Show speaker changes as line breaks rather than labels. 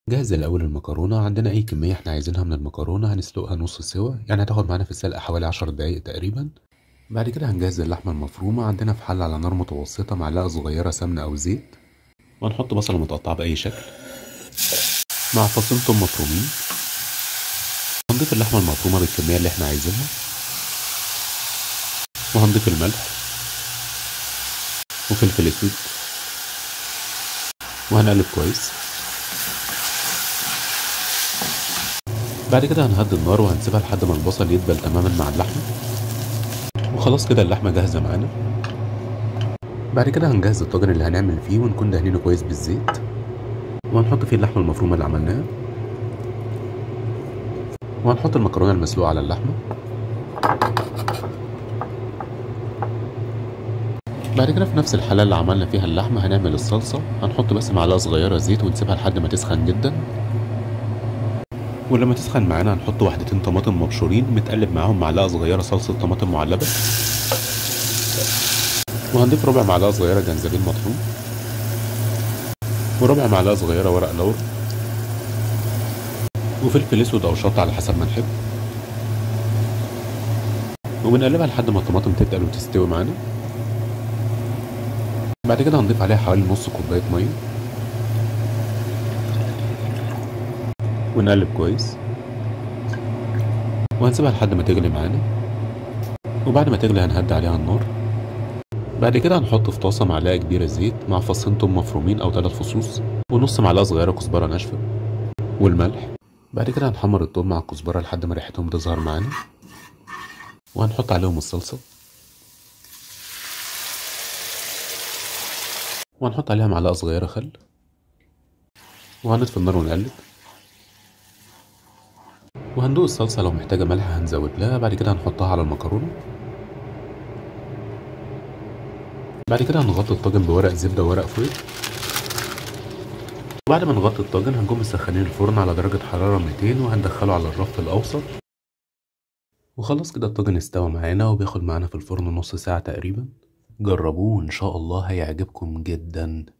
جهز الأول المكرونة عندنا أي كمية احنا عايزينها من المكرونة هنسلقها نص سوا يعني هتاخد معانا في السلقة حوالي عشر دقايق تقريبا بعد كده هنجهز اللحمة المفرومة عندنا في حلة على نار متوسطة معلقة صغيرة سمنة أو زيت وهنحط بصلة متقطعة بأي شكل مع فصين توم مفرومين هنضيف اللحمة المفرومة بالكمية اللي احنا عايزينها وهنضيف الملح وفلفل اسود وهنقلب كويس بعد كده هنهدي النار وهنسيبها لحد ما البصل يدبل تماما مع اللحمة وخلاص كده اللحمة جاهزة معانا بعد كده هنجهز الطاجن اللي هنعمل فيه ونكون دهنينه كويس بالزيت وهنحط فيه اللحمة المفرومة اللي عملناها وهنحط المكرونة المسلوقة على اللحمة بعد كده في نفس الحلة اللي عملنا فيها اللحمة هنعمل الصلصة هنحط بس معلقة صغيرة زيت ونسيبها لحد ما تسخن جدا ولما تسخن معانا هنحط واحدتين طماطم مبشورين متقلب معاهم معلقة صغيرة صلصة طماطم معلبة وهنضيف ربع معلقة صغيرة جنزبيل مطحون وربع معلقة صغيرة ورق لور وفلفل اسود او شطة على حسب ما نحب وبنقلبها لحد ما الطماطم تتقل وتستوي معانا بعد كده هنضيف عليها حوالي نص كوباية مية ونقلب كويس وهنسيبها لحد ما تغلي معانا وبعد ما تغلي هنهدي عليها النار بعد كده هنحط في طاسة معلقة كبيرة زيت مع فصين توم مفرومين أو ثلاث فصوص ونص معلقة صغيرة كزبرة ناشفة والملح بعد كده هنحمر التوم مع الكزبرة لحد ما ريحتهم تظهر معانا وهنحط عليهم الصلصة وهنحط عليها معلقة صغيرة خل وهنطفي النار ونقلب وهندوق الصلصة لو محتاجة ملح هنزود لها بعد كده هنحطها على المكرونة بعد كده هنغطي الطاجن بورق زبدة وورق فويل وبعد ما نغطي الطاجن هنقوم مسخنين الفرن على درجة حرارة 200 وهندخله على الرف الأوسط وخلاص كده الطاجن استوى معانا وبياخد معانا في الفرن نص ساعة تقريبا جربوه إن شاء الله هيعجبكم جدا